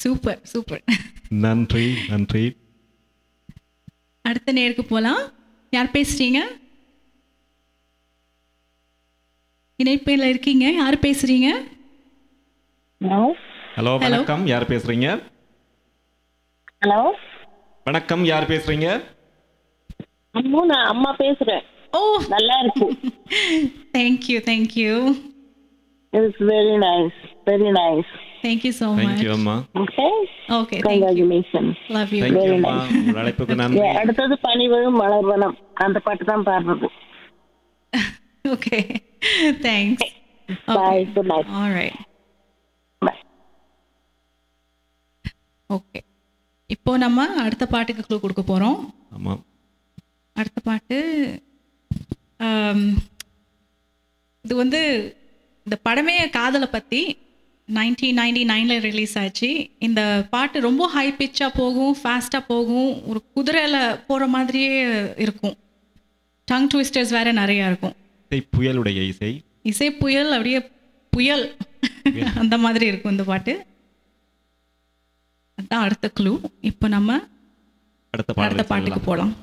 Super super நன்றி நன்றி அடுத்த நேருக்கு போகலாம் யார் பேசுறீங்க இணைப்பில் இருக்கீங்க யார் பேசுறீங்க ஹலோ ஹலோ வணக்கம் யார் பேசுறீங்க ஹலோ வணக்கம் யார் பேசுறீங்க அம்மா நான் அம்மா பேசுறேன் ஓ நல்லா இருக்கு thank you thank you it's very nice very nice thank you so much thank you அம்மா okay okay thank you congratulation love you thank you அம்மா உங்கள் அழைப்புக்கு நன்றி அடுத்தது பனிவிழும் மலர்வனம் அந்த பாட்டு தான் பாடுறது okay thanks bye good night alright bye okay இப்போ நம்ம அடுத்த பாட்டுக்கு க்ளூ கொடுக்க போகிறோம் ஆமா அடுத்த பாட்டு ஆம், இது வந்து இந்த படமே காதலை பற்றி நைன்டீன் நைன்டி நைனில் ரிலீஸ் ஆச்சு இந்த பாட்டு ரொம்ப ஹை பிச்சாக போகும் ஃபாஸ்ட்டாக போகும் ஒரு குதிரையில் போகிற மாதிரியே இருக்கும் டங் ட்விஸ்டர்ஸ் வேறு நிறையா இருக்கும் இசை புயலுடைய இசை இசை புயல் அப்படியே புயல் அந்த மாதிரி இருக்கும் இந்த பாட்டு அதான் அடுத்த க்ளூ இப்போ நம்ம அடுத்த அடுத்த பாடல் பாட்டுக்கு போகலாம்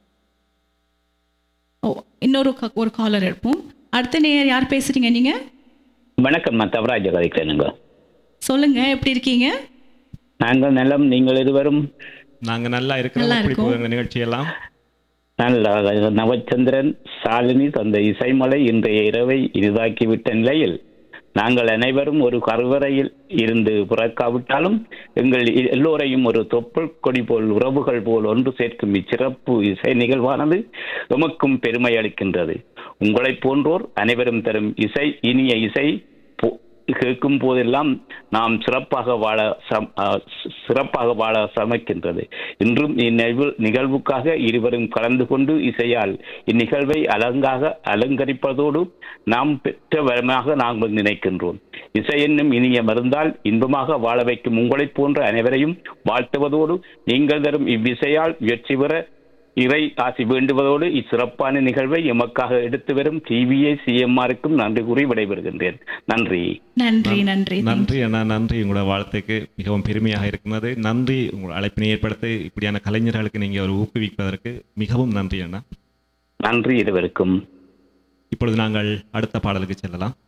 ஓ இன்னொரு க- ஒரு காலர் எடுப்போம் அடுத்த நேயர் யார் பேசுறீங்க நீங்க வணக்கம் நான் தவராஜ கதைக்கிறேனுங்க சொல்லுங்க எப்படி இருக்கீங்க நாங்கள் நலம் நீங்கள் இருவரும் நாங்க நல்லா இருக்கிறோம் நல்லா எப்படி இருக்கோம். போகுங்க நிகழ்ச்சியெல்லாம் நல்ல நவச்சந்திரன் சாலினி தந்த இசைமலை இன்றைய இரவை இனிதாக்கிவிட்ட நிலையில் நாங்கள் அனைவரும் ஒரு கருவறையில் இருந்து பிறக்காவிட்டாலும் எங்கள் எ- எல்லோரையும் ஒரு தொப்புள் கொடி போல் உறவுகள் போல் ஒன்று சேர்க்கும் இச்சிறப்பு இசை நிகழ்வானது எமக்கும் பெருமை அளிக்கின்றது உங்களைப் போன்றோர் அனைவரும் தரும் இசை இனிய இசை போ- கேட்கும் போதெல்லாம் நாம் சிறப்பாக வாழ சம்- ஆ, சி- சிறப்பாக வாழ சமைக்கின்றது இன்றும் இந்நிகழ்வு நிகழ்வுக்காக இருவரும் கலந்து கொண்டு இசையால் இந்நிகழ்வை அலங்காக அலங்கரிப்பதோடு நாம் பெற்ற வரமாக நாங்கள் நினைக்கின்றோம் இசை என்னும் இனிய மருந்தால் இன்பமாக வாழ வைக்கும் உங்களைப் போன்ற அனைவரையும் வாழ்த்துவதோடு நீங்கள் தரும் இவ்விசையால் வெற்றி பெற இறை ஆசி வேண்டுவதோடு இச்சிறப்பான நிகழ்வை எமக்காக எடுத்து வரும் டிவிஏ சிஎம்ஆருக்கும் நன்றி கூறி விடைபெறுகின்றேன் நன்றி நன்றி நன்றி நன்றி அண்ணா நன்றி உங்களோட வாழ்த்துக்கு மிகவும் பெருமையாக இருக்கிறது நன்றி உங்கள் அழைப்பினை ஏற்படுத்தி இப்படியான கலைஞர்களுக்கு நீங்க ஒரு ஊக்குவிப்பதற்கு மிகவும் நன்றி அண்ணா நன்றி இருவருக்கும் இப்பொழுது நாங்கள் அடுத்த பாடலுக்கு செல்லலாம்